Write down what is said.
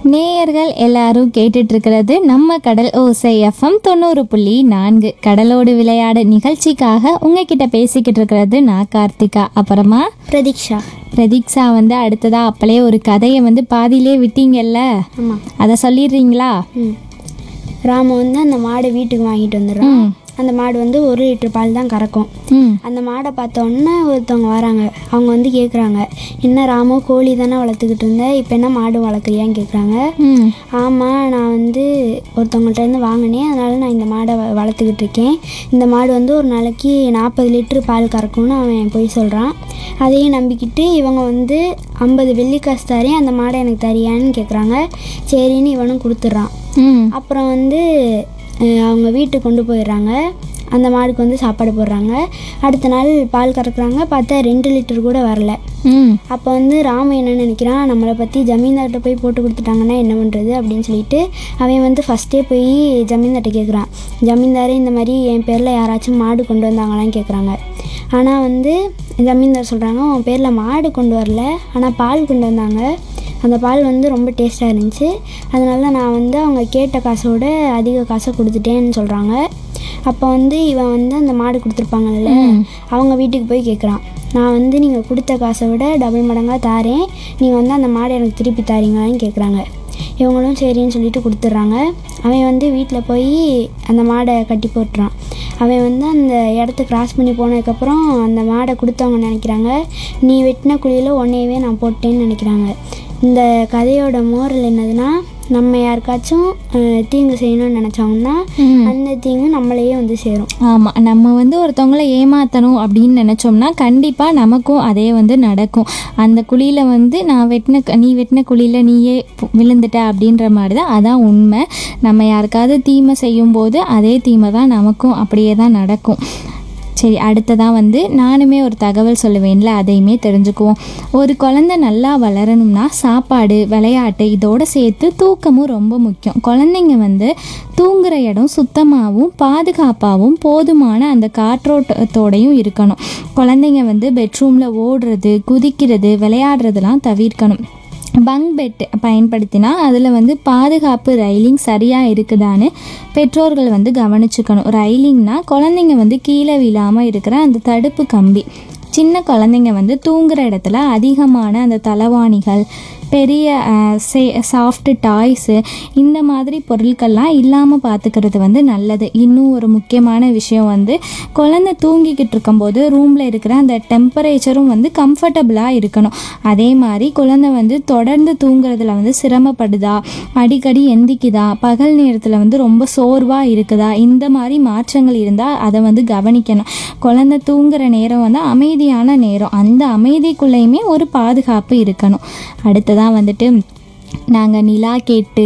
நேயர்கள் எல்லாரும் கேட்டுட்டு இருக்கிறது நம்ம கடல் ஓசை எஃப்எம் தொண்ணூறு புள்ளி நான்கு கடலோடு விளையாட நிகழ்ச்சிக்காக உங்ககிட்ட பேசிக்கிட்டு இருக்கிறது நான் கார்த்திகா அப்புறமா பிரதீக்ஷா பிரதீக்ஷா வந்து அடுத்ததா அப்பளே ஒரு கதையை வந்து பாதியிலே விட்டீங்கல்ல ஆமாம் அதை சொல்லிடுறீங்களா ம் ராமு வந்து அந்த மாடை வீட்டுக்கு வாங்கிட்டு வந்துடுறான் அந்த மாடு வந்து ஒரு லிட்டர் பால் தான் கறக்கும் ம் அந்த மாடை பார்த்த உடனே ஒருத்தவங்க வராங்க அவங்க வந்து கேட்குறாங்க என்ன ராமு கோழி தானே வளர்த்துக்கிட்டு இருந்தேன் இப்போ என்ன மாடு வளர்க்குறியான்னு கேட்குறாங்க ம் ஆமாம் நான் வந்து ஒருத்தவங்கள்ட்ட இருந்து வாங்கினேன் அதனால நான் இந்த மாடை வ- வளர்த்துக்கிட்டு இருக்கேன் இந்த மாடு வந்து ஒரு நாளைக்கு நாற்பது லிட்டர் பால் கறக்கும்னு அவன் போய் சொல்கிறான் அதையும் நம்பிக்கிட்டு இவங்க வந்து ஐம்பது வெள்ளிக்காசு தரேன் அந்த மாடை எனக்கு தரியான்னு கேட்குறாங்க சரின்னு இவனும் கொடுத்துட்றான் ம் அப்புறம் வந்து அஹ், அவங்க வீட்டுக்கு கொண்டு போயிடுறாங்க அந்த மாடுக்கு வந்து சாப்பாடு போடுறாங்க அடுத்த நாள் பால் கறக்குறாங்க பார்த்தா ரெண்டு லிட்டர் கூட வரல ம் அப்போ வந்து ராம என்ன நினைக்கிறான் நம்மளை பற்றி ஜமீன்தார்கிட்ட போய் போட்டு கொடுத்துட்டாங்கன்னா என்ன பண்ணுறது அப்படின்னு சொல்லிட்டு அவன் வந்து ஃபஸ்ட்டே போய் ஜமீன்தார்கிட்ட கேட்குறான் ஜமீன்தாரே இந்த மாதிரி என் பேரில் யாராச்சும் மாடு கொண்டு வந்தாங்களான்னு கேட்குறாங்க ஆனால் வந்து ஜமீன்தார் சொல்கிறாங்க உன் பேரில் மாடு கொண்டு வரல ஆனால் பால் கொண்டு வந்தாங்க அந்த பால் வந்து ரொம்ப டேஸ்ட்டாக இருந்துச்சு அதனால நான் வந்து அவங்க கேட்ட காசோட அதிக காசை கொடுத்துட்டேன்னு சொல்கிறாங்க அப்போ வந்து இவன் வந்து அந்த மாடு கொடுத்துருப்பாங்கல்ல அவங்க வீட்டுக்கு போய் கேட்குறான் நான் வந்து நீங்கள் கொடுத்த காசை விட டபுள் மடங்காக தாரேன் நீங்கள் வந்து அந்த மாடை எனக்கு திருப்பி தாரீங்களான்னு கேட்குறாங்க இவங்களும் சரின்னு சொல்லிட்டு கொடுத்துட்றாங்க அவன் வந்து வீட்டில் போய் அந்த மாடை கட்டி போட்டுறான் அவன் வந்து அந்த இடத்த கிராஸ் பண்ணி போனதுக்கப்புறம் அந்த மாடை கொடுத்தவங்க நினைக்கிறாங்க நீ வெட்டின குழியில் உன்னையவே நான் போட்டேன்னு நினைக்கிறாங்க இந்த கதையோட மோரல் என்னதுன்னா நம்ம யாருக்காச்சும் அஹ், தீங்கு செய்யணும்னு நினச்சோம்னா ம். அந்த தீங்கு நம்மளையே வந்து சேரும் ஆமாம் நம்ம வந்து ஒருத்தவங்கள ஏமாற்றணும் அப்படின்னு நினச்சோம்னா கண்டிப்பாக நமக்கும் அதே வந்து நடக்கும் அந்த குழியில் வந்து நான் வெட்டின க- நீ வெட்டின குழியில் நீயே பு- விழுந்துட்ட அப்படின்ற மாதிரி தான் அதான் உண்மை நம்ம யாருக்காவது தீமை செய்யும்போது அதே தீமை தான் நமக்கும் அப்படியே தான் நடக்கும் சரி அடுத்ததாக வந்து நானுமே ஒரு தகவல் சொல்லுவேன்ல அதையுமே தெரிஞ்சுக்குவோம் ஒரு குழந்தை நல்லா வளரணும்னா சாப்பாடு விளையாட்டு இதோட சேர்த்து தூக்கமும் ரொம்ப முக்கியம் குழந்தைங்க வந்து தூங்குற இடம் சுத்தமாகவும் பாதுகாப்பாகவும் போதுமான அந்த காற்றோட்டத்தோடையும் இருக்கணும் குழந்தைங்க வந்து பெட்ரூமில் ஓடுறது குதிக்கிறது விளையாடுறதெல்லாம் தவிர்க்கணும் பங்க் பெட் பயன்படுத்தினா அதில் வந்து பாதுகாப்பு ரைலிங் சரியாக இருக்குதான்னு பெற்றோர்கள் வந்து கவனிச்சுக்கணும் ரைலிங்னா குழந்தைங்க வந்து கீழே விழாமல் இருக்கிற அந்த தடுப்பு கம்பி சின்ன குழந்தைங்க வந்து தூங்குற இடத்துல அதிகமான அந்த தலவாணிகள் பெரிய சாஃப்ட் டாய்ஸு இந்த மாதிரி பொருட்கள்லாம் இல்லாமல் பார்த்துக்கிறது வந்து நல்லது இன்னும் ஒரு முக்கியமான விஷயம் வந்து குழந்தை தூங்கிக்கிட்டு இருக்கும்போது ரூமில் இருக்கிற அந்த டெம்பரேச்சரும் வந்து கம்ஃபர்டபுளாக இருக்கணும் அதே மாதிரி குழந்தை வந்து தொடர்ந்து தூங்குறதுல வந்து சிரமப்படுதா அடிக்கடி எந்திக்குதா பகல் நேரத்தில் வந்து ரொம்ப சோர்வாக இருக்குதா இந்த மாதிரி மாற்றங்கள் இருந்தால் அதை வந்து கவனிக்கணும் குழந்தை தூங்குற நேரம் வந்து அமைதியான நேரம் அந்த அமைதிக்குள்ளேயுமே ஒரு பாதுகாப்பு இருக்கணும் அடுத்ததான் வந்துட்டு நாங்கள் நிலா கேட்டு